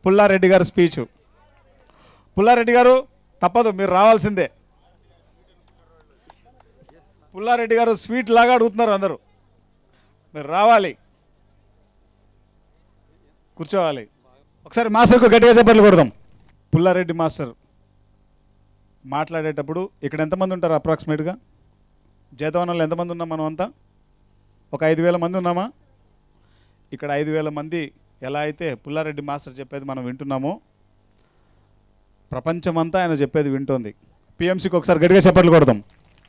పుల్లారెడ్డి గారి స్పీచ్ పుల్లారెడ్డి గారు తప్పదు మీరు రావాల్సిందే పుల్లారెడ్డి గారు స్వీట్ లాగా అడుగుతున్నారు అందరూ మీరు రావాలి కూర్చోవాలి ఒకసారి మాస్టర్కు గట్టిగా చెప్పట్లు కొడదాం పుల్లారెడ్డి మాస్టర్ మాట్లాడేటప్పుడు ఇక్కడ ఎంతమంది ఉంటారు అప్రాక్సిమేట్గా జీతవనంలో ఎంతమంది ఉన్నాం మనం అంతా ఒక ఐదు వేల మంది ఉన్నామా ఇక్కడ ఐదు వేల మంది ఎలా అయితే పుల్లారెడ్డి మాస్టర్ చెప్పేది మనం వింటున్నామో ప్రపంచమంతా ఆయన చెప్పేది వింటోంది పిఎంసీకి ఒకసారి గట్టిగా చెప్పట్లు కొడదాం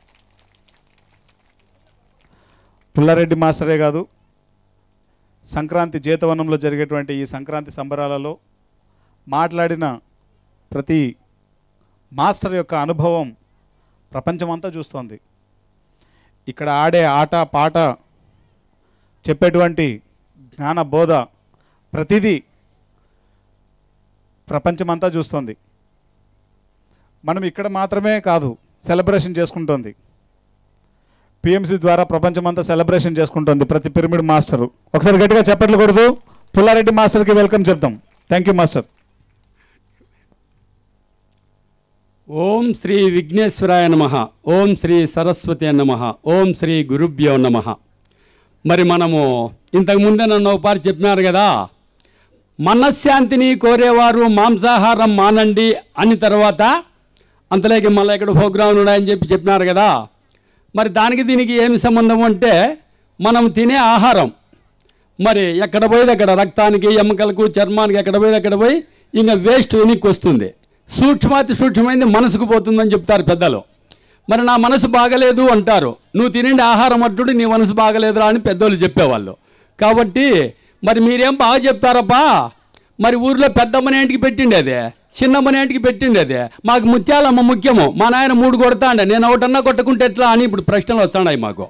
పుల్లారెడ్డి మాస్టరే కాదు సంక్రాంతి జీతవనంలో జరిగేటువంటి ఈ సంక్రాంతి సంబరాలలో మాట్లాడిన ప్రతి మాస్టర్ యొక్క అనుభవం ప్రపంచమంతా చూస్తోంది ఇక్కడ ఆడే ఆట పాట చెప్పేటువంటి జ్ఞాన బోధ ప్రతిదీ ప్రపంచమంతా చూస్తోంది మనం ఇక్కడ మాత్రమే కాదు సెలబ్రేషన్ చేసుకుంటోంది పిఎంసి ద్వారా ప్రపంచమంతా సెలబ్రేషన్ చేసుకుంటుంది ప్రతి పిరమిడ్ మాస్టరు ఒకసారి గట్టిగా చెప్పట్లు కొడుతూ పుల్లారెడ్డి మాస్టర్కి వెల్కమ్ చెప్తాం థ్యాంక్ యూ మాస్టర్ ఓం శ్రీ విఘ్నేశ్వరాయ నమ ఓం శ్రీ సరస్వతి నమ ఓం శ్రీ గురుభ్యో నమ మరి మనము ఇంతకు ముందే నన్ను ఒకసారి చెప్పినారు కదా మనశ్శాంతిని కోరేవారు మాంసాహారం మానండి అని తర్వాత అంతలేకి మళ్ళీ ఇక్కడ ప్రోగ్రాం ఉన్నాయని చెప్పి చెప్పినారు కదా మరి దానికి దీనికి ఏమి సంబంధం అంటే మనం తినే ఆహారం మరి ఎక్కడ పోయేది అక్కడ రక్తానికి ఎముకలకు చర్మానికి ఎక్కడ పోయేది అక్కడ పోయి ఇంకా వేస్ట్ వెనక్కి వస్తుంది సూక్ష్మాతి సూక్ష్మమైంది మనసుకు పోతుందని చెప్తారు పెద్దలు మరి నా మనసు బాగలేదు అంటారు నువ్వు తినండి ఆహారం అట్టుడు నీ మనసు బాగలేదురా అని పెద్దోళ్ళు చెప్పేవాళ్ళు కాబట్టి మరి మీరేం బాగా చెప్తారబ్బా మరి ఊర్లో పెద్దమ్మని ఏంటికి పెట్టిండి అదే చిన్నమ్మని ఏంటికి పెట్టిండి అదే మాకు ముత్యాలమ్మ ముఖ్యము మా నాయన మూడు కొడతాండే నేను ఒకటన్నా కొట్టకుంటే ఎట్లా అని ఇప్పుడు ప్రశ్నలు వస్తున్నాయి మాకు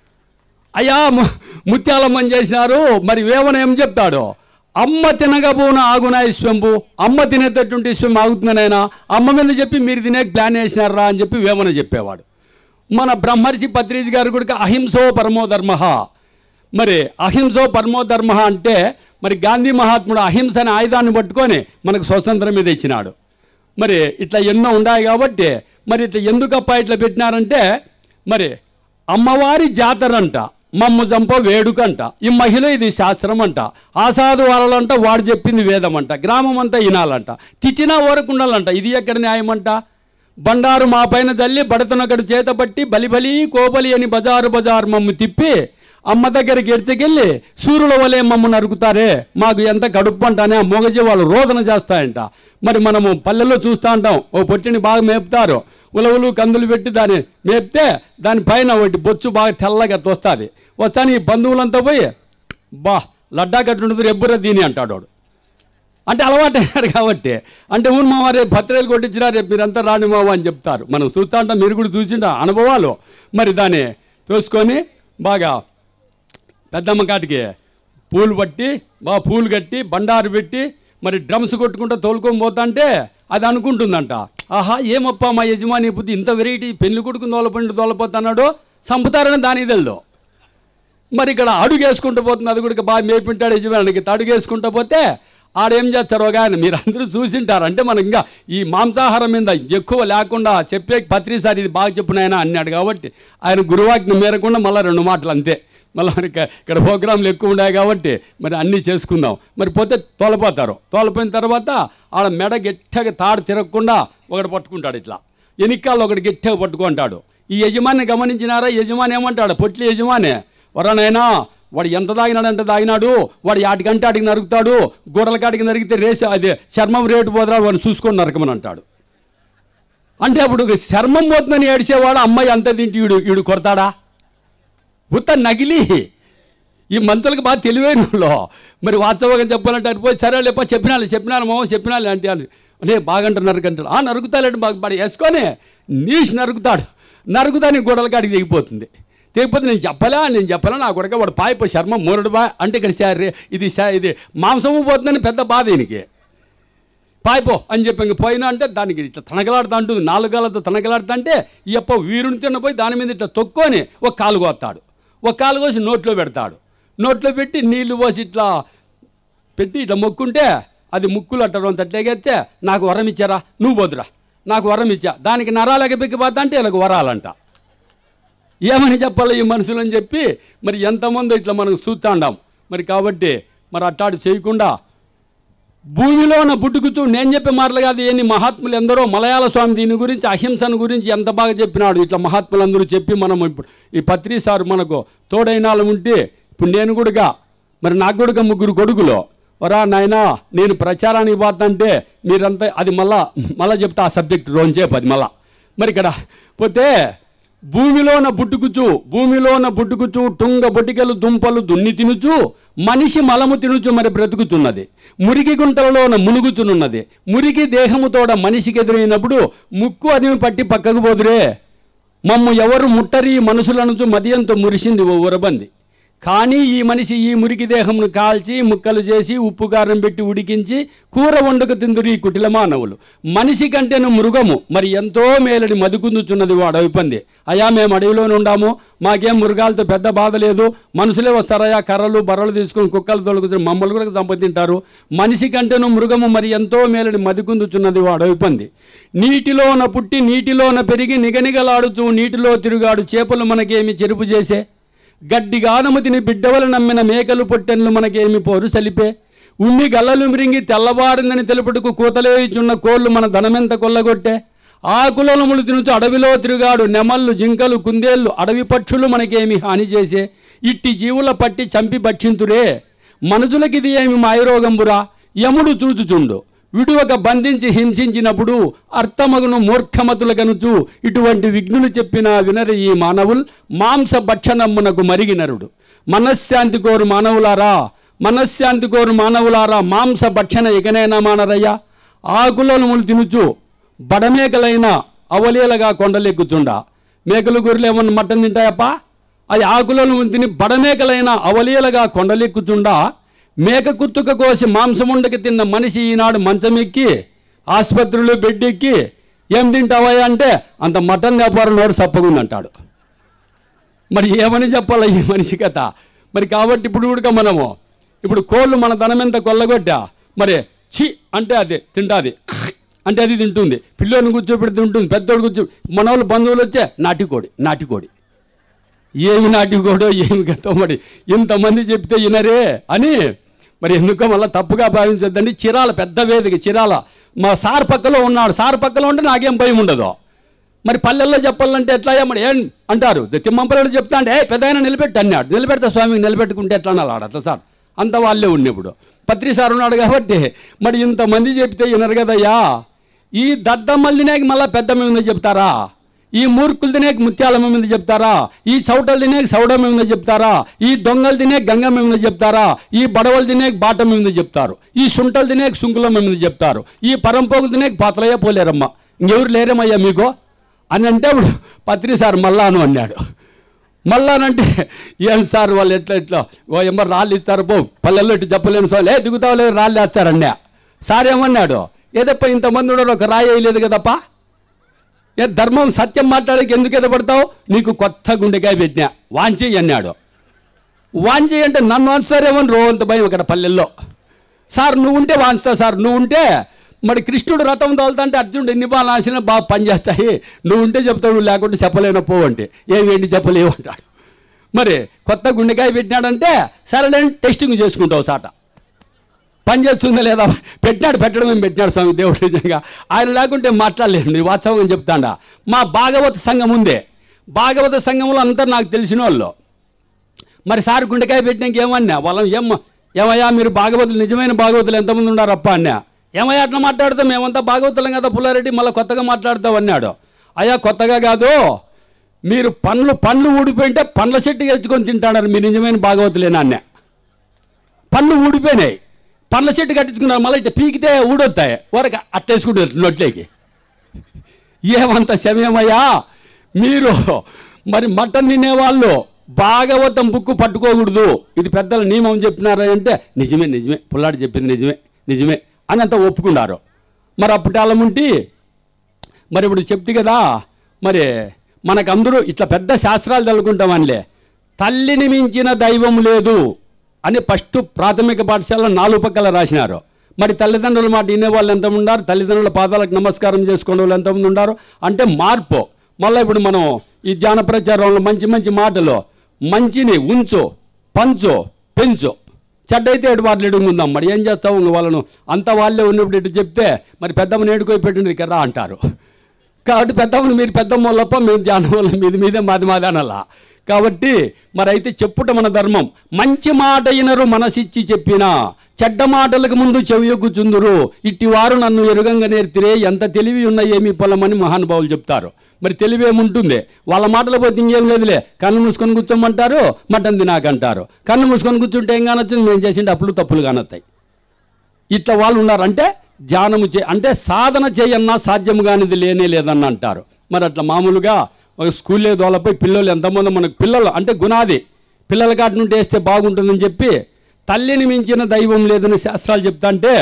అయ్యా ము- ముత్యాలమ్మని చేసినారు మరి వేమన ఏం చెప్తాడు అమ్మ తినగబోన ఆగునా ఇశ్వంబు అమ్మ తినేటటువంటి ఇశ్వం ఆగుతుందనైనా అమ్మ మీద చెప్పి మీరు తినే ప్లాన్ వేసినారా అని చెప్పి వేమన చెప్పేవాడు మన బ్రహ్మర్షి పత్రిజి గారు కూడా అహింసో పరమో ధర్మ మరి అహింసో పరమో ధర్మ అంటే మరి గాంధీ మహాత్ముడు అహింస అనే ఆయుధాన్ని పట్టుకొని మనకు స్వతంత్రం మీద ఇచ్చినాడు మరి ఇట్లా ఎన్నో ఉన్నాయి కాబట్టి మరి ఇట్లా ఎందుకప్ప ఇట్లా పెట్టినారంటే మరి అమ్మవారి జాతర అంట మమ్ము చంప వేడుకంట ఈ మహిళ ఇది శాస్త్రం అంట ఆసాదు వాళ్ళంట వాడు చెప్పింది వేదం అంట గ్రామం అంతా వినాలంట తిట్టినా ఊరకుండాలంట ఇది ఎక్కడ న్యాయం అంట బండారు మా పైన జల్లి బడతనొకడు చేతపట్టి బలిబలి కోబలి అని బజారు బజారు మమ్ము తిప్పి అమ్మ దగ్గరికి ఎడ్చకెళ్ళి సూర్యుల వలె మమ్మ నరుకుతారే మాకు ఎంత కడుపు అంటానే ఆ మొగజీ వాళ్ళు రోదన చేస్తాయంట మరి మనము పల్లెల్లో చూస్తూ ఉంటాం ఓ పొట్టిని బాగా మేపుతారు ఉలవలు కందులు పెట్టి దాన్ని మేపితే దానిపైన ఒకటి బొచ్చు బాగా తెల్లగా వస్తుంది వస్తాను ఈ బంధువులంతా పోయి బా లడ్డా కట్టుండదు రెబ్బుర దీని అంటాడు వాడు అంటే అలవాటు అయ్యారు కాబట్టి అంటే ఊరు మామ రేపు పత్రికలు కొట్టించినా రేపు మీరంతా రాని మామ అని చెప్తారు మనం చూస్తూ ఉంటాం మీరు కూడా చూసిండ అనుభవాలు మరి దాన్ని తోసుకొని బాగా పెద్దమ్మ కాటికి పూలు పట్టి బాగా పూలు కట్టి బండారు పెట్టి మరి డ్రమ్స్ కొట్టుకుంటూ తోలుకొని పోతాంటే అది అనుకుంటుందంట ఆహా ఏమప్పా మా యజమాని బుద్ధి ఇంత వెరైటీ పెళ్లి కొడుకు దోలపండి దోలపోతున్నాడో చంపుతారని దానికి తెలుదు మరి ఇక్కడ అడుగు వేసుకుంటూ పోతుంది అది కూడా బాగా మేపింటాడు యజమానికి అడుగు వేసుకుంటూ పోతే ఆడేం చేస్తారో కానీ మీరు అందరూ చూసింటారు అంటే మనకి ఇంకా ఈ మాంసాహారం మీద ఎక్కువ లేకుండా చెప్పే పత్రి సార్ ఇది బాగా చెప్పినాయన అన్నాడు కాబట్టి ఆయన గురువాజ్ఞ మేరకుండా మళ్ళీ రెండు మాటలు అంతే మళ్ళీ మరి ఇక- ఇక్కడ ప్రోగ్రాంలు ఎక్కువ ఉన్నాయి కాబట్టి మరి అన్నీ చేసుకుందాం మరి పోతే తోలపోతారు తోలపోయిన తర్వాత ఆడ మెడ గట్టిగా తాడు తిరగకుండా ఒకటి పట్టుకుంటాడు ఇట్లా ఎనిక్కాలు ఒకటి గట్టిగా పట్టుకుంటాడు ఈ యజమాని గమనించినారా యజమాని ఏమంటాడు పొట్లి యజమాని వరనైనా వాడు ఎంత తాగినాడంటే తాగినాడు వాడు యాటికంటే ఆటికి నరుకుతాడు గోడల కాటికి నరికితే రేసి అది చర్మం రేటు పోదురా వాడిని చూసుకొని నరకమని అంటాడు అంటే అప్పుడు చర్మం పోతుందని ఏడిచేవాడు అమ్మాయి అంత తింటి ఈడు ఈడు కొడతాడా ఉత్త నగిలి ఈ మంత్రులకు బాగా తెలివైన వాళ్ళు మరి వాస్తవంగా చెప్పాలంటే అటు పోయి సరే లేప చెప్పినాలి చెప్పినాను మామ చెప్పినాలి అంటే అని లే బాగంటారు నరుకంటారు ఆ నరుకుతాడంటే బాగా బాగా వేసుకొని నీష్ నరుకుతాడు నరుకుతాని గొడవల కాడికి దిగిపోతుంది తెగిపోతే నేను చెప్పలే నేను చెప్పలే నా కొడక వాడు పాయిపో శర్మ మూరడు బా అంటే ఇక్కడ శారీ ఇది శా- ఇది మాంసము పోతుందని పెద్ద బాధ ఈయనకి పాయిపో అని చెప్పి ఇంక పోయినా అంటే దానికి ఇట్లా తనకలాడుతా ఉంటుంది నాలుగాలతో తనకలాడుతా అంటే ఈ అప్ప వీరుని తిన్నపోయి దాని మీద ఇట్లా తొక్కొని ఒక కాలు కోస్తాడు ఒక కాలు కోసి నోట్లో పెడతాడు నోట్లో పెట్టి నీళ్లు పోసి ఇట్లా పెట్టి ఇట్లా మొక్కుంటే అది ముక్కులు అట్టరు అంత అట్లేగెత్తే నాకు వరం ఇచ్చారా నువ్వు వద్దురా నాకు వరం ఇచ్చా దానికి నరాలకి పిక్కిపోతా అంటే వీళ్ళకి వరాలంట ఏమని చెప్పాలి ఈ మనుషులు అని చెప్పి మరి ఎంతమంది ఇట్లా మనం చూస్తాండాం మరి కాబట్టి మరి అట్టాడు చేయకుండా భూమిలోన పుట్టుకుచూ నేను చెప్పే మాటలు కాదు ఎన్ని మహాత్ములు ఎందరో మలయాళ స్వామి దీని గురించి అహింసను గురించి ఎంత బాగా చెప్పినాడు ఇట్లా మహాత్ములందరూ చెప్పి మనం ఇప్పుడు ఈ పత్రి సార్ మనకు తోడైనాలు ఉంటే ఇప్పుడు నేను కూడా మరి నాకు కూడా ముగ్గురు కొడుకులు వరా నాయనా నేను ప్రచారానికి పోతుంటే మీరంతా అది మళ్ళా మళ్ళా చెప్తా ఆ సబ్జెక్ట్ రోజుసేపు అది మళ్ళా మరి ఇక్కడ పోతే భూమిలోన పుట్టుకుచు భూమిలోన పుట్టుకుచు టుంగ బొటికలు దుంపలు దున్ని తినుచు మనిషి మలము తినుచు మరి బ్రతుకుతున్నది మురికి గుంటలలోన మునుగుతున్నది మురికి దేహముతోడ మనిషికి ఎదురైనప్పుడు ముక్కు అదిమి పట్టి పక్కకు పోదురే మమ్ము ఎవరు ముట్టరి మనుషులనుచు మదియంతో మురిసింది ఓ ఉరబంది కానీ ఈ మనిషి ఈ మురికి దేహమును కాల్చి ముక్కలు చేసి ఉప్పు కారం పెట్టి ఉడికించి కూర వండుకు తిందురు ఈ కుటిల మానవులు మనిషి కంటేను మృగము మరి ఎంతో మేలడి మదుకుందుచున్నది వాడు అవిపంది అయా మేము అడవిలోనే ఉండాము మాకేం మృగాలతో పెద్ద బాధ లేదు మనుషులే వస్తారయా కర్రలు బర్రలు తీసుకుని కుక్కలు తొలగుతున్న మమ్మల్ని కూడా సంపదింటారు మనిషి కంటేను మృగము మరి ఎంతో మేలడి మదికుందుచున్నది వాడు అవిపంది నీటిలోన పుట్టి నీటిలోన పెరిగి నిగనిగలాడుచు నీటిలో తిరుగాడు చేపలు మనకేమి చెరుపు చేసే గడ్డిగానము తిని బిడ్డవలు నమ్మిన మేకలు పొట్టెన్లు మనకేమి పోరు సలిపే ఉన్ని గల్లలు మిరింగి తెల్లవారిందని తెలుపుటకు కూతలేయుచున్న కోళ్ళు మన ధనమెంత కొల్లగొట్టే ఆకులములు తినుచు అడవిలో తిరుగాడు నెమళ్ళు జింకలు కుందేళ్ళు అడవి పక్షులు మనకేమి హాని చేసే ఇట్టి జీవుల పట్టి చంపి భక్షింతురే మనుషులకిది ఏమి మాయరోగంబురా యముడు చూచుచుండు విడువక బంధించి హింసించినప్పుడు అర్థమగును మూర్ఖమతుల కనుచు ఇటువంటి విఘ్నులు చెప్పిన వినరి ఈ మానవుల్ మాంస భక్షణమ్మునకు మరిగినరుడు మనశ్శాంతి కోరు మానవులారా మనశ్శాంతి కోరు మానవులారా మాంస భక్షణ ఇకనైనా మానరయ్యా ఆకులములు తినుచు బడమేకలైన అవలీలగా కొండలెక్కుతుండా మేకలు గొర్రెలు ఏమన్నా మట్టం తింటాయప్పా అది ఆకులను తిని బడమేకలైన అవలీలగా కొండలెక్కుతుండా మేక కుత్తుక కోసి మాంసముండకి తిన్న మనిషి ఈనాడు మంచమెక్కి ఆసుపత్రులు బెడ్డెక్కి ఏం తింటావా అంటే అంత మటన్ వ్యాపారం నోరు సప్పగుందంటాడు మరి ఏమని చెప్పాలి ఈ మనిషి కథ మరి కాబట్టి ఇప్పుడు కూడా మనము ఇప్పుడు కోళ్ళు మన ధనం ఎంత కొల్లగొట్టా మరి చి అంటే అది తింటాది అంటే అది తింటుంది పిల్లోని కూర్చోబెడితే తింటుంది పెద్దోడు కూర్చో మన వాళ్ళు బంధువులు వచ్చే నాటికోడి నాటికోడి ఏమి నాటికోడో ఏమి గతో మరి ఇంతమంది చెప్తే వినరే అని మరి ఎందుకో మళ్ళీ తప్పుగా భావించద్దండి చిరాల పెద్ద వేదిక చిరాల మా సార్ పక్కలో ఉన్నాడు సార్ పక్కలో ఉంటే నాకేం భయం ఉండదు మరి పల్లెల్లో చెప్పాలంటే ఎట్లా మరి ఏం అంటారు తిమ్మంపల్లిలో చెప్తా అంటే ఏ పెద్ద నిలబెట్టి అన్నాడు నిలబెడతా స్వామికి నిలబెట్టుకుంటే ఎట్లా అనాలి ఆడ అట్లా సార్ అంత వాళ్ళే ఉన్నప్పుడు పత్రి సార్ ఉన్నాడు కాబట్టి మరి ఇంతమంది చెప్తే వినరు కదయ్యా ఈ దద్దమ్మలు తినేకి మళ్ళీ పెద్ద మీద చెప్తారా ఈ మూర్ఖులు తినేకి ముత్యాలమ్మ మీద చెప్తారా ఈ చౌటలు తినేకి సౌడమ్మ మీద చెప్తారా ఈ దొంగలు తినేకి గంగమ్మ మీద చెప్తారా ఈ బడవలు తినేకి బాటమ్మ మీద చెప్తారు ఈ శుంఠలు తినేకి సుంకులమ్మ మీద చెప్తారు ఈ పరంపోగులు తినేకి పాతలయ్య పోలేరమ్మ ఇంకెవరు లేరేమయ్యా మీకు అని అంటే ఇప్పుడు పత్రి సార్ మల్లాను అన్నాడు మళ్ళానంటే ఏం సార్ వాళ్ళు ఎట్లా ఎట్లా ఓ ఏమో రాళ్ళు ఇస్తారు పో పల్లెల్లో ఇటు చెప్పలేను సార్ ఏ దిగుతావు లేదు రాళ్ళు వేస్తారన్నా సార్ ఏమన్నాడు ఏదప్ప ఇంతమంది ఉండరు ఒక రాయి వేయలేదు కదప్పా ఏ ధర్మం సత్యం మాట్లాడక ఎందుకు ఎదపడతావు నీకు కొత్త గుండెకాయ పెట్టినా వాంచి అన్నాడు వాంచి అంటే నన్ను వంచుతారేమని రోజంత భయం ఇక్కడ పల్లెల్లో సార్ నువ్వు ఉంటే వాంచుతా సార్ నువ్వు ఉంటే మరి కృష్ణుడు రథం తోలుతుంటే అర్జునుడు ఎన్ని బాగా నాశన బాగా పనిచేస్తాయి నువ్వు ఉంటే చెప్తావు నువ్వు లేకుంటే చెప్పలేను పో అంటే ఏమేంటి చెప్పలేవు అంటాడు మరి కొత్త గుండెకాయ పెట్టినాడంటే సరే టెస్టింగ్ చేసుకుంటావు సాట పని చేస్తుందా లేదా పెట్టినాడు పెట్టడం ఏం పెట్టినాడు స్వామి దేవుడు నిజంగా ఆయన లేకుంటే మాట్లాడలేదు నీ వాత్సవం చెప్తాడా మా భాగవత సంఘం ఉందే భాగవత సంఘంలో అంతా నాకు తెలిసిన వాళ్ళు మరి సార్ గుండెకాయ పెట్టినాక ఏమన్నా వాళ్ళని ఏం ఏమయ్యా మీరు భాగవతులు నిజమైన భాగవతులు ఎంతమంది ఉన్నారప్ప అన్నా ఏమయ్యా అట్లా మాట్లాడతాం మేమంతా భాగవతులం కదా పుల్లారెడ్డి మళ్ళీ కొత్తగా మాట్లాడతావు అన్నాడు అయ్యా కొత్తగా కాదు మీరు పండ్లు పండ్లు ఊడిపోయింటే పండ్ల చెట్టు తెచ్చుకొని తింటాడారు మీరు నిజమైన భాగవతులేనా అన్నా పండ్లు ఊడిపోయినాయి పండ్ల చెట్టు కట్టించుకున్నారు మళ్ళీ ఇట్లా పీకితే ఊడొస్తాయి వరకు అట్టేసుకుంటారు నొట్లేకి ఏమంత సమయమయ్యా మీరు మరి మటన్ తినేవాళ్ళు భాగవతం బుక్కు పట్టుకోకూడదు ఇది పెద్దల నియమం చెప్పినారా అంటే నిజమే నిజమే పుల్లాడు చెప్పింది నిజమే నిజమే అని అంతా ఒప్పుకున్నారు మరి అప్పటి ఉంటి మరి ఇప్పుడు చెప్తే కదా మరి మనకందరూ ఇట్లా పెద్ద శాస్త్రాలు చదువుకుంటామనిలే తల్లిని మించిన దైవం లేదు అని ఫస్ట్ ప్రాథమిక పాఠశాలలో నాలుగు పక్కల రాసినారు మరి తల్లిదండ్రుల మాట వినే వాళ్ళు ఎంతమంది ఉన్నారు తల్లిదండ్రుల పాదాలకు నమస్కారం చేసుకునే వాళ్ళు ఎంతమంది ఉన్నారు అంటే మార్పు మళ్ళీ ఇప్పుడు మనం ఈ ధ్యాన ప్రచారంలో మంచి మంచి మాటలు మంచిని ఉంచు పంచు పెంచు చెడ్డైతే ఎటు వాటిని ఎడుగుందాం మరి ఏం చేస్తావు ఇంక వాళ్ళను అంత వాళ్ళే ఉన్నప్పుడు ఇటు చెప్తే మరి పెద్దమ్మని ఏడుకోయి పెట్టినది కదా అంటారు కాబట్టి పెద్దమ్మని మీరు పెద్దమ్మ వాళ్ళప్ప మేము ధ్యానం వల్ల మీది మీదే మాది మాది అనలా కాబట్టి మరి అయితే చెప్పుట మన ధర్మం మంచి మాట అయినరు మనసిచ్చి చెప్పినా చెడ్డ మాటలకు ముందు చెవియొగ్గుచుందురు ఇట్టివారు నన్ను ఎరుగంగా నేర్తిరే ఎంత తెలివి ఉన్న ఏమి పొలమని మహానుభావులు చెప్తారు మరి తెలివి ఏముంటుంది వాళ్ళ మాటలు పోతే ఇంకేం లేదులే కన్ను మూసుకొని కూర్చోమంటారు మటన్ తినాకంటారు కన్ను మూసుకొని కూర్చుంటే ఏం కానొచ్చింది మేము చేసిండే అప్పులు తప్పులు కానొస్తాయి ఇట్లా వాళ్ళు ఉన్నారు అంటే ధ్యానము చే అంటే సాధన చేయన్నా సాధ్యం కానిది లేనే లేదన్న అంటారు మరి అట్లా మామూలుగా ఒక స్కూల్లో దోలపై పిల్లలు ఎంతమంది మనకు పిల్లలు అంటే గుణాది పిల్లల కాటి నుండి వేస్తే బాగుంటుందని చెప్పి తల్లిని మించిన దైవం లేదని శాస్త్రాలు చెప్తా అంటే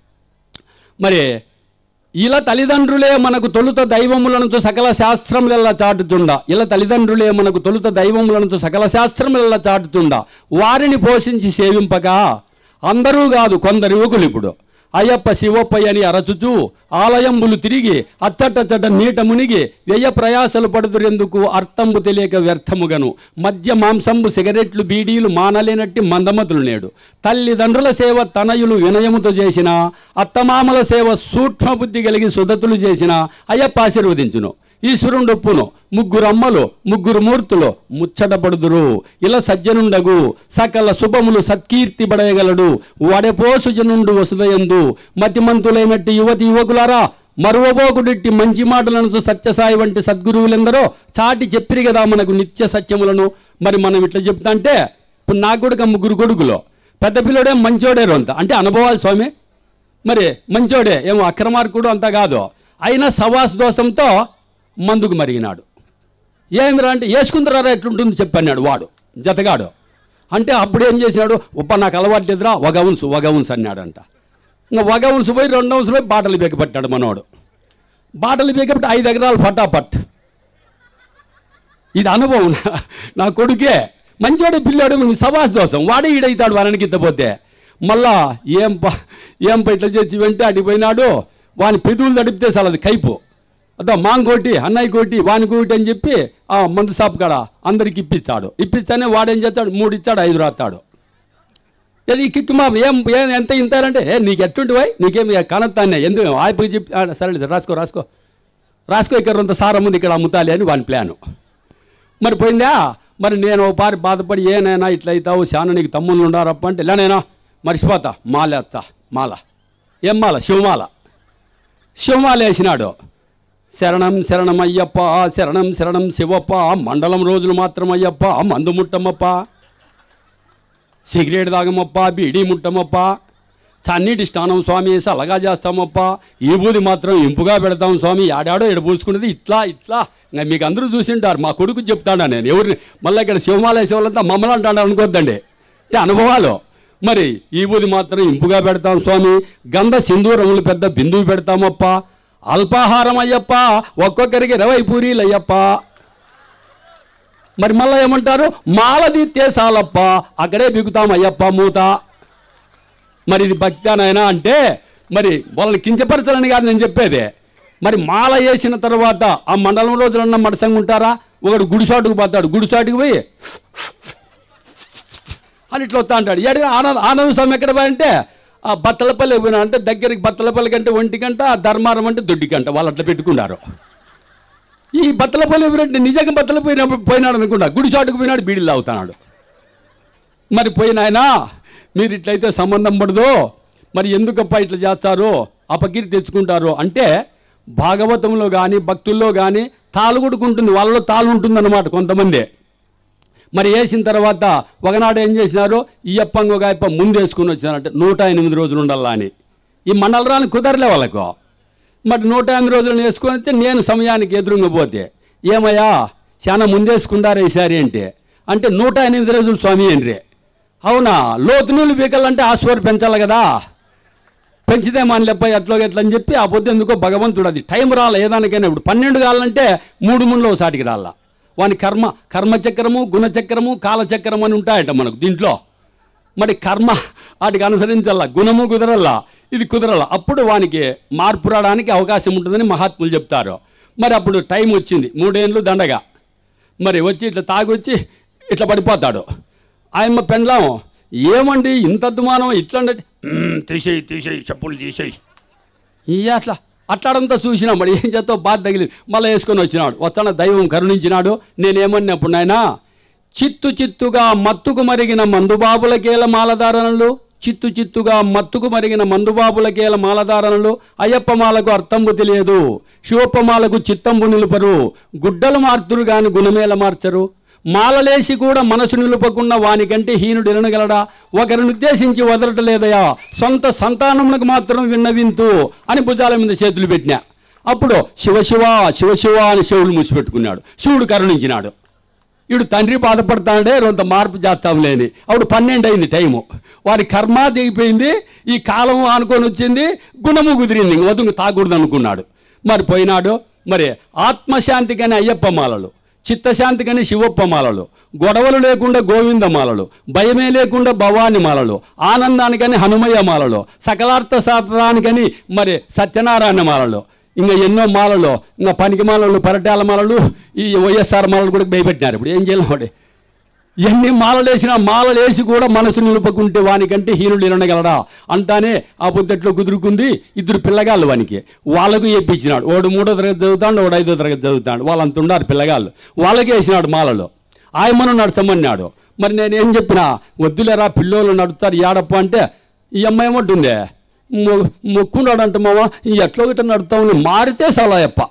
మరి ఇలా తల్లిదండ్రులే మనకు తొలుత దైవములను సకల శాస్త్రములెల్లా చాటుతుండా ఇలా తల్లిదండ్రులే మనకు తొలుత దైవములను సకల శాస్త్రములెల్లా చాటుతుండా వారిని పోషించి సేవింపగా అందరూ కాదు కొందరు యువకులు ఇప్పుడు అయ్యప్ప శివప్పయ్య అని అరచుచు ఆలయంబులు తిరిగి అచ్చటచ్చట నీట మునిగి వ్యయ ప్రయాసలు పడుతురెందుకు అర్థంబు తెలియక వ్యర్థముగను మద్య మాంసంబు సిగరెట్లు బీడీలు మానలేనట్టి మందమతులు నేడు తల్లిదండ్రుల సేవ తనయులు వినయముతో చేసిన అత్తమామల సేవ సూక్ష్మ బుద్ధి కలిగి సుదతులు చేసిన అయ్యప్ప ఆశీర్వదించును ఈశ్వరుండు ఒప్పును ముగ్గురు అమ్మలు ముగ్గురు మూర్తులు ముచ్చటపడుదురు ఇలా సజ్జనుండగు సకల శుభములు సత్కీర్తి బడయగలడు వడపోసు జనుండు వసుదయందు మతిమంతులైనట్టి యువతి యువకులారా మరువబోకుడిట్టి మంచి మాటలను సత్యసాయి వంటి సద్గురువులెందరో చాటి చెప్పిరి కదా మనకు నిత్య సత్యములను మరి మనం ఇట్లా చెప్తా అంటే ఇప్పుడు నాకు కూడా ముగ్గురు కొడుకులు పెద్ద పిల్లడే మంచోడే రొంత అంటే అనుభవాలు స్వామి మరి మంచోడే ఏమో అక్రమార్కుడు అంతా కాదు అయినా సవాస్ దోషంతో మందుకు మరిగినాడు ఏమిరా అంటే వేసుకుందరా ఎట్లుంటుంది చెప్పన్నాడు వాడు జతగాడు అంటే అప్పుడు ఏం చేసినాడు ఉప్ప నాకు అలవాటు లేదురా వగవున్స్ వగవున్స్ అన్నాడంట ఇంకా వగవున్స్ పోయి రెండు అంశం పోయి బాటలు బీకపట్టాడు మనోడు బాటలు బీకపట్టి ఐదు ఎకరాలు పటాపట్ ఇది అనుభవం నా- నా కొడుకే మంచివాడే పిల్లాడు నీ సవాస్ దోషం వాడే ఈడైతాడు వాళ్ళని కిత్తపోతే మళ్ళా ఏం ప ఏం ప ఇట్లా చేసి వెంటే అడిగిపోయినాడు వాని పెదువులు తడిపితే చాలు అది కైపు అదో మాంకోటి అన్నయ్య కోటి వాని కోటి అని చెప్పి ఆ మందు షాప్ కాడ అందరికి ఇప్పిస్తాడు ఇప్పిస్తేనే వాడేం చేస్తాడు మూడు ఇచ్చాడు ఐదు రాస్తాడు ఏ ఈ కిక్కు మా ఏం ఏం ఎంత ఇంతారంటే ఏ నీకు ఎట్టుంటివై నీకేమి కనత్తానే ఎందుకు ఆయపకి చెప్పి ఆ, సరే రాసుకో రాసుకో రాసుకో ఇక్కడ కొంత సారం ఉంది ఇక్కడ అమ్ముతాలి అని వాని ప్లాను మరి పోయిందా మరి నేను ఓ పారి బాధపడి ఏనైనా ఇట్లా అవుతావు చాలా నీకు తమ్ముళ్ళు ఉండారప్ప అంటే లేనైనా మర్చిపోతా మాలేస్తా మాల ఏం మాల శివమాల శివమాల వేసినాడు శరణం శరణం అయ్యప్ప శరణం శరణం శివప్ప మండలం రోజులు మాత్రం అయ్యప్ప మందు ముట్టమప్ప సిగరెట్ తాగమప్ప బీడీ ముట్టమప్ప చన్నీటి స్నానం స్వామి సలగా చేస్తామప్ప ఈ బూది మాత్రం ఇంపుగా పెడతాం స్వామి ఆడాడో ఎడ పూసుకునేది ఇట్లా ఇట్లా ఇంకా మీకు అందరూ చూసింటారు మా కొడుకు చెప్తాడా నేను ఎవరిని మళ్ళీ ఇక్కడ శివమాల వేసే వాళ్ళంతా మమ్మల్ని అంటాడు అనుకోద్దండి అంటే అనుభవాలు మరి ఈ బూది మాత్రం ఇంపుగా పెడతాం స్వామి గంధ సింధూరములు పెద్ద బిందువు పెడతామప్ప అల్పాహారం అయ్యప్ప ఒక్కొక్కరికి ఇరవై పూరీలు అయ్యప్ప మరి మళ్ళీ ఏమంటారు మాలది తేసాలప్ప అక్కడే బిగుతాం అయ్యప్ప మూత మరి ఇది భక్తానైనా అంటే మరి వాళ్ళని కించపరచాలని కాదు నేను చెప్పేది మరి మాల వేసిన తర్వాత ఆ మండలం రోజులన్న మడసంగా ఉంటారా ఒకడు గుడిసాటుకు పోతాడు గుడిసాటుకు పోయి అని ఇట్లా వస్తా అంటాడు ఏడు ఆనంద ఆనంద స్వామి ఎక్కడ పోయంటే ఆ బత్తలపల్లి పోయినా అంటే దగ్గరికి బత్తలపల్లి కంటే ఒంటి గంట ఆ ధర్మారం అంటే దొడ్డి గంట వాళ్ళు అట్లా పెట్టుకున్నారు ఈ బత్తలపల్లి ఎవరంటే నిజంగా బత్తల పోయినప్పుడు పోయినాడు అనుకుంటా గుడిసాటుకు పోయినాడు బీడీలు తాగుతున్నాడు మరి పోయినాయనా మీరు ఇట్లయితే సంబంధం పడదు మరి ఎందుకప్ప ఇట్లా చేస్తారు అపకీర్తి తెచ్చుకుంటారు అంటే భాగవతంలో కానీ భక్తుల్లో కానీ తాలు కొడుకుంటుంది వాళ్ళలో తాలు ఉంటుందన్నమాట కొంతమంది మరి వేసిన తర్వాత ఒకనాడు ఏం చేసినారు ఈ అప్పంగా ఒక అప్ప ముందు వేసుకుని వచ్చినారంటే నూట ఎనిమిది రోజులు ఉండాలా అని ఈ మండలరాలు కుదరలే వాళ్ళకు మరి నూట ఎనిమిది రోజులు వేసుకొని వస్తే నేను సమయానికి ఎదురుగా పోతే ఏమయ్యా చాలా ముందేసుకుంటారా ఈసారి అంటే అంటే నూట ఎనిమిది రోజులు స్వామి అండ్రి అవునా లోతు నీళ్ళు బీకాలంటే ఆశ్వర్ పెంచాలి కదా పెంచితే మనలేపై ఎట్లో ఎట్లా అని చెప్పి ఆ పొద్దు ఎందుకో భగవంతుడు అది టైం రాలే ఏదానికైనా ఇప్పుడు పన్నెండు కావాలంటే మూడు ముండ్లు ఒకసాటికి రాలా వాని కర్మ కర్మచక్రము గుణచక్రము కాలచక్రం అని ఉంటాయట మనకు దీంట్లో మరి కర్మ వాటికి అనుసరించాల గుణము కుదరల్లా ఇది కుదరల అప్పుడు వానికి మార్పు రావడానికి అవకాశం ఉంటుందని మహాత్ములు చెప్తారు మరి అప్పుడు టైం వచ్చింది మూడేళ్ళు దండగా మరి వచ్చి ఇట్లా తాగొచ్చి ఇట్లా పడిపోతాడు ఆయమ్మ పెండ్లాం ఏమండి ఇంత అద్దుమానం ఇట్లా అంటే, "మ్మ్, తీసేయి తీసేయి చెప్పులు తీసేయి ఇయ్య అట్లా అట్లాడంతా చూసినా మరి ఏం చేస్తావు బాధ తగిలింది మళ్ళీ వేసుకొని వచ్చినాడు వస్తాన దైవం కరుణించినాడు నేనేమన్నప్పుడు నాయన చిత్తు చిత్తుగా మత్తుకు మరిగిన మందుబాబులకేల మాలధారణలు చిత్తు చిత్తుగా మత్తుకు మరిగిన మందుబాబులకేల మాలధారణలు అయ్యప్ప మాలకు అర్థంబు తెలియదు శివప్ప మాలకు చిత్తంబు నిలుపరు గుడ్డలు మార్తురు గాని గుణమేల మార్చరు మాలలేసి కూడా మనసు నిలుపకుండా వానికంటే హీనుడు ఎనగలడా ఒకరిని ఉద్దేశించి వదలటలేదయా సొంత సంతానమునకు మాత్రం విన్నవింతు అని భుజాల మీద చేతులు పెట్టినా అప్పుడు శివశివ శివశివ అని శివుడు మూసిపెట్టుకున్నాడు శివుడు కరుణించినాడు వీడు తండ్రి బాధపడతాడే కొంత మార్పు చేస్తాం లేని అప్పుడు పన్నెండు అయింది టైము వారి కర్మ దిగిపోయింది ఈ కాలం ఆనుకొని వచ్చింది గుణము కుదిరింది ఇంక వదుకు తాగకూడదు అనుకున్నాడు మరి పోయినాడు మరి ఆత్మశాంతికని అయ్యప్ప మాలలు చిత్తశాంతికని శివప్ప మాలలు గొడవలు లేకుండా గోవింద మాలలు భయమే లేకుండా భవాని మాలలు ఆనందానికని హనుమయ్య మాలలు సకలార్థ శాస్త్రానికని మరి సత్యనారాయణ మాలలు ఇంకా ఎన్నో మాలలు ఇంకా పనికి మాలలు పరటాల మాలలు ఈ వైఎస్ఆర్ మాలలు కూడా భయపెట్టినారు ఇప్పుడు ఏం చేయాలి వాడు ఎన్ని మాలలు వేసినా మాలలు వేసి కూడా మనసు నిలుపుకుంటే వానికంటే హీనుడు నిలనగలడా అంటానే ఆ పొద్దుట్లో కుదురుకుంది ఇద్దరు పిల్లగాళ్ళు వానికి వాళ్ళకు వేయించినాడు వాడు మూడో తరగతి చదువుతాడు వాడు ఐదో తరగతి చదువుతాడు వాళ్ళంత ఉన్నారు పిల్లగాళ్ళు వాళ్ళకి వేసినాడు మాలలు ఆయమ్మను నడచమన్నాడు మరి నేనేం చెప్పినా వద్దులేరా పిల్లోళ్ళు నడుస్తారు ఏడప్ప అంటే ఈ అమ్మాయి ఏమంటుంది మొ- మొక్కున్నాడు అంటే మామ ఎట్లా గిట్ట నడుతామని మారితే సలాయప్ప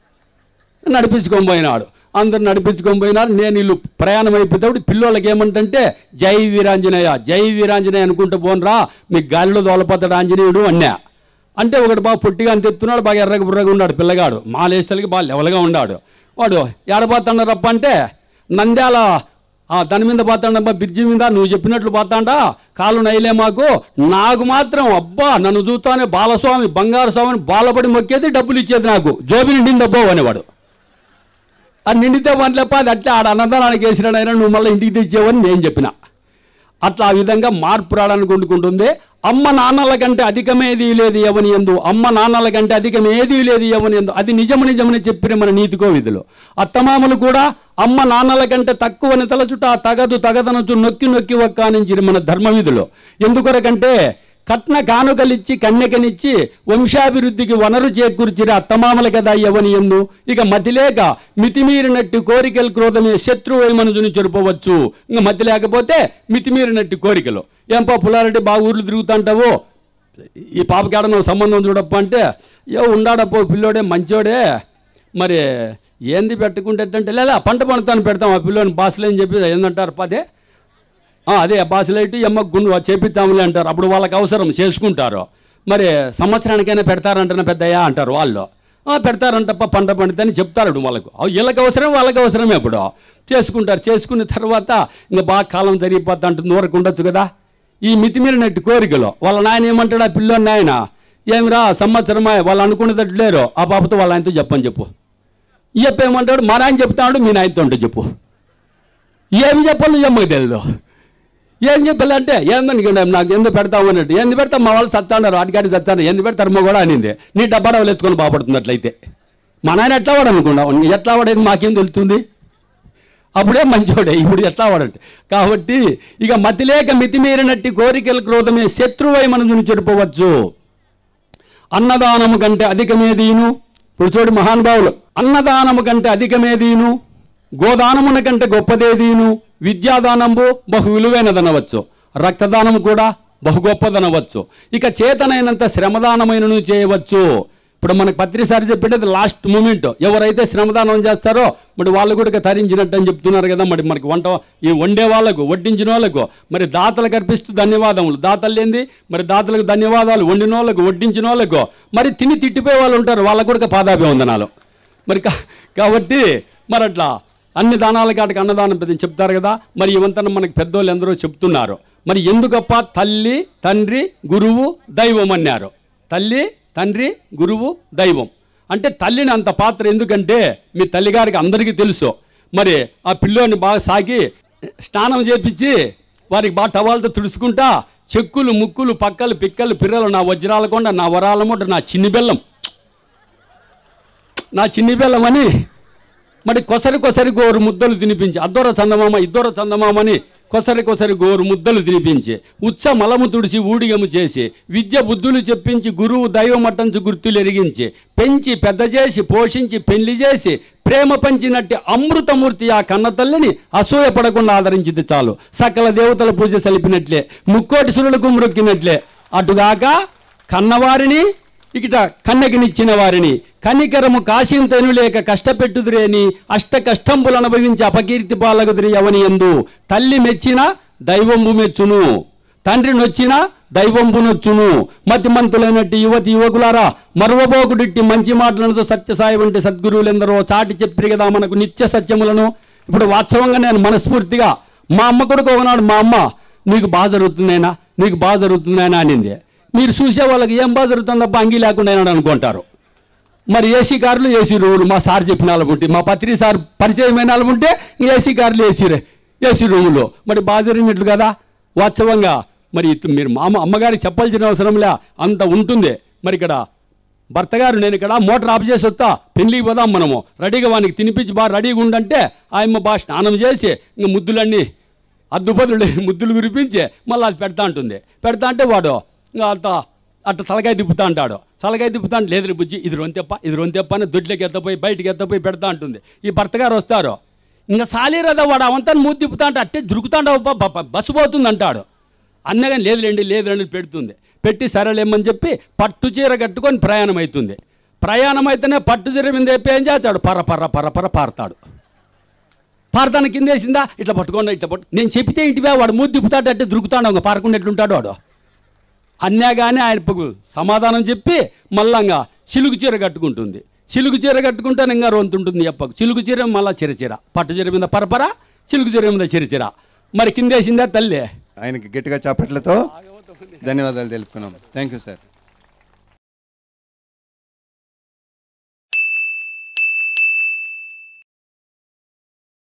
నడిపించుకొని పోయినాడు అందరు నడిపించుకొని పోయినారు నేను వీళ్ళు ప్రయాణం అయిపోతాడు పిల్లోళ్ళకి ఏమంటే జై వీరాంజనేయ జై వీరాంజనేయ అనుకుంటూ పోనరా మీకు గాలిలో దోలపోతాడు ఆంజనేయుడు అన్నా అంటే ఒకటి బాగా పొట్టిగా అని చెప్తున్నాడు బాగా ఎర్రగా బుర్రగా ఉన్నాడు పిల్లగాడు మాలేస్తలకి బాగా లెవెల్గా ఉన్నాడు వాడు ఏడపోతున్నారప్ప అంటే నంద్యాల ఆ, దాని మీద పోతాడమ్మా బ్రిడ్జి మీద నువ్వు చెప్పినట్లు పోతాడా కాళ్ళు నైలే మాకు నాకు మాత్రం అబ్బా నన్ను చూస్తానే బాలస్వామి బంగారు స్వామిని బాలపడి మొక్కేది డబ్బులు ఇచ్చేది నాకు జోబి నిండిందబ్బో అనేవాడు అది నిండితే వనలేప అది అట్లా ఆడ అన్నదానానికి వేసినాడు అయినా నువ్వు మళ్ళీ ఇంటికి తెచ్చేవని నేను చెప్పిన అట్లా ఆ విధంగా మార్పు రావడానికి వండుకుంటుంది అమ్మ నాన్నల కంటే అధికమేది లేదు ఎవని ఎందు అమ్మ నాన్నల కంటే అధికం ఏది లేదు ఎవని ఎందు అది నిజము నిజమని చెప్పిన మన నీతికో విధులు అత్తమామలు కూడా అమ్మ నాన్నల కంటే తక్కువని తలచుట ఆ తగదు తగదనచు నొక్కి నొక్కి ఒక్కానించిన మన ధర్మ విధులు ఎందుకొరకంటే కట్న కానుకలిచ్చి కన్యకనిచ్చి వంశాభివృద్ధికి వనరు చేకూర్చిరి అత్తమామల కదా ఎవని ఎందు ఇక మతిలేక మితిమీరినట్టు కోరికలు క్రోధమే శత్రువు మనుజుని చెరుపవచ్చు ఇంకా మతి లేకపోతే మితిమీరినట్టు కోరికలు ఏం పా పుల్లారెడ్డి బాగా ఊర్లు తిరుగుతుంటావు ఈ పాపకాడ నువ్వు సంబంధం చూడప్ప అంటే ఏ ఉండాడప్పో పిల్లోడే మంచోడే మరి ఏంది పెట్టుకుంటే అంటే లేదా పంట పండుతాను పెడతాం ఆ పిల్లోని బాసులు అని చెప్పి ఏందంటారు పదే ఆ, అదే బాసులైట్ ఎమ్మ గుండు చేపిస్తాములే అంటారు అప్పుడు వాళ్ళకి అవసరం చేసుకుంటారు మరి సంవత్సరానికైనా పెడతారంటనే పెద్దయ్యా అంటారు వాళ్ళు "ఆ, పెడతారంటప్ప పంట పండితే చెప్తారు వాళ్ళకు అవి వీళ్ళకి అవసరం వాళ్ళకి అవసరమే ఇప్పుడు చేసుకుంటారు చేసుకున్న తర్వాత ఇంకా బాగా కాలం జరిగిపోతా ఉంటుంది ఊరకు ఉండొచ్చు కదా ఈ మితిమీరినట్టు కోరికలు వాళ్ళ నాయన ఏమంటాడు ఆ పిల్లోని నాయన ఏమిరా సంవత్సరమా వాళ్ళు అనుకునేటట్టు లేరు ఆ పాపతో వాళ్ళ ఆయనతో చెప్పని చెప్పు ఈ చెప్ప ఏమంటాడు మా నాయన చెప్తాడు మీ నాయనతో ఉంటే చెప్పు ఏమి చెప్పాలి ఎమ్మకి తెలియదు ఏం చెప్పాలంటే ఏందని నాకు ఎందుకు పెడతావు అన్నట్టు ఎందు పెడతాం మా వాళ్ళు చస్తాడారు అడిగాడి చస్తాడు ఎందు పెడతారమ్మో కూడా అనింది నీ డబ్బా డబ్బులు ఎత్తుకొని బాగుపడుతున్నట్లయితే మా నాయన ఎట్లా వాడు అనుకున్నావు ఎట్లా వాడేది మాకేం తెలుస్తుంది అప్పుడే మంచివాడే ఇప్పుడు ఎట్లా వాడంటే కాబట్టి ఇక మతిలేక మితిమీరినట్టి కోరికల క్రోధమే శత్రువై మనసును చెడిపోవచ్చు అన్నదానము కంటే అధికమేదీను ఇప్పుడు చూడు మహానుభావులు అన్నదానము కంటే అధికమేదీను గోదానమున కంటే గొప్పదేదీను విద్యాదానంబు బహు విలువైనదనవచ్చు రక్తదానం కూడా బహు గొప్పదనవచ్చు ఇక చేతనైనంత శ్రమదానమైనను చేయవచ్చు ఇప్పుడు మనకు పత్రిసారి చెప్పేది లాస్ట్ మూమెంట్ ఎవరైతే శ్రమదానం చేస్తారో మరి వాళ్ళు కూడా ఇక తరించినట్టు అని చెప్తున్నారు కదా మరి మనకి వంట ఈ వండే వాళ్ళకు వడ్డించిన వాళ్ళకు మరి దాతలకు అర్పిస్తూ ధన్యవాదములు దాతలు లేనిది మరి దాతలకు ధన్యవాదాలు వండిన వాళ్ళకు వడ్డించిన వాళ్ళకు మరి తిని తిట్టిపోయే వాళ్ళు ఉంటారు వాళ్ళకు కూడా పాదాభివందనాలు మరి కా- కాబట్టి మరి అట్లా అన్ని దానాల కాటికి అన్నదానం పెద్ద చెప్తారు కదా మరి ఇవంతా మనకి పెద్దోళ్ళు ఎందరో చెప్తున్నారు మరి ఎందుకప్ప తల్లి తండ్రి గురువు దైవం అన్నారు తల్లి తండ్రి గురువు దైవం అంటే తల్లిని అంత పాత్ర ఎందుకంటే మీ తల్లిగారికి అందరికీ తెలుసు మరి ఆ పిల్లోని బాగా సాకి స్నానం చేపించి వారికి బాగా టవాలతో తుడుచుకుంటా చెక్కులు ముక్కులు పక్కలు పిక్కలు పిర్రలు నా వజ్రాల కొండ నా వరాల మూట నా చిన్ని బెల్లం నా చిన్ని బెల్లం అని మరి కొసరి కొసరి గోరు ముద్దలు తినిపించి అద్దోర చందమామ ఇద్దోర చందమామని కొసరి కొసరి గోరు ముద్దలు తినిపించి ఉచ్చ మలము తుడిచి ఊడిగము చేసి విద్య బుద్ధులు చెప్పించి గురువు దైవమట్టంచు గుర్తులు ఎరిగించి పెంచి పెద్ద చేసి పోషించి పెళ్లి చేసి ప్రేమ పంచినట్టి అమృతమూర్తి ఆ కన్న తల్లిని అసూయ పడకుండా ఆదరించింది చాలు సకల దేవతల పూజ సలిపినట్లే ముక్కోటి సురులకు మ్రొక్కినట్లే అటుగాక కన్నవారిని ఇకట కన్నెకినిచ్చిన వారిని కనికరము కాశీంతను లేక కష్టపెట్టుదురేని అష్ట కష్టంబులు అనుభవించి అపకీర్తి పాలగుదిరి అవని ఎందు తల్లి మెచ్చిన దైవంబు మెచ్చును తండ్రి నొచ్చిన దైవంబు నొచ్చును మతిమంతులైనట్టు యువతి యువకులారా మరువబోకుడిట్టి మంచి మాటలను సత్యసాయి వంటి సద్గురువులెందరో చాటి చెప్పిరి కదా మనకు నిత్య సత్యములను ఇప్పుడు వాస్తవంగా నేను మనస్ఫూర్తిగా మా అమ్మ కొడుకు ఒకనాడు మా అమ్మ నీకు బాగా జరుగుతుందేనా నీకు బాగా జరుగుతుందేనా అనింది మీరు చూసే వాళ్ళకి ఏం బాగా జరుగుతుందబ్బా అంగీ లేకుండా అయినాడు అనుకుంటారు మరి ఏసీ కార్లు ఏసీ రూములు మా సార్ చెప్పిన వాళ్ళు ఉంటే మా పత్రి సార్ పరిచయమైన వాళ్ళు ఉంటే ఏసీ కార్లు ఏసీ ఏసీ రూములు మరి బాగా జరిగినట్లు కదా వాస్తవంగా మరి ఇటు మీరు మా అమ్మ అమ్మగారికి చెప్పాల్సిన అవసరంలే అంత ఉంటుంది మరి ఇక్కడ భర్త గారు నేను ఇక్కడ మోటార్ ఆఫ్ చేసి వస్తా పెళ్ళికి పోదాం మనము రెడీగా వానికి తినిపించి బాగా రెడీగా ఉండంటే ఆయమ్మ బాగా స్నానం చేసి ఇంక ముద్దులన్నీ అద్దుపదులు ముద్దులు కురిపించి మళ్ళీ అది పెడతా ఉంటుంది పెడతా అంటే వాడు ఇంకా అంత అట్ట తలకాయ తిప్పుతా అంటాడు తలకాయ తిప్పుతా అంటే లేదు రే బుజ్జి ఇది రొంతెప్ప ఇది రొంతెప్ప అని దొడ్లోకి ఎత్తపోయి బయటికి ఎత్తపోయి పెడతా అంటుంది ఈ భర్త గారు వస్తారు ఇంకా సాలీరదా వాడు అవంతా మూతి తిప్పుతా అంటే అట్టే దొరుకుతాండవు బస్సు పోతుంది అంటాడు అన్నగాని లేదులేండి లేదులేండి పెడుతుంది పెట్టి సరేలేమని చెప్పి పట్టు చీర కట్టుకొని ప్రయాణం అవుతుంది ప్రయాణం అయితేనే పట్టు చీర మీద చెప్పి ఏం చేస్తాడు పర్ర పర్ర పర్ర పర్ర పారతాడు పారతాను కింద వేసిందా ఇట్లా పట్టుకోండి ఇట్లా పట్టు నేను చెప్తే ఇంటివే వాడు మూతి తిప్పుతాడు అంటే దొరుకుతాడు ఇంకా పారకుండా ఎట్లుంటాడు వాడు అన్యాగానే ఆయన పగు- సమాధానం చెప్పి మళ్ళంగా చిలుగు చీర కట్టుకుంటుంది చిలుగు చీర కట్టుకుంటే ఇంకా రొంతుంటుంది చెప్పకు చిలుగు చీర మళ్ళా చిరచీర పట్టు చీర మీద పరపర చిలుగు చీర మీద చిరచీర మరి కిందేసిందా తల్లి ఆయనకి గట్టిగా చప్పట్లతో ధన్యవాదాలు తెలుపుకున్నాం థ్యాంక్ యూ సార్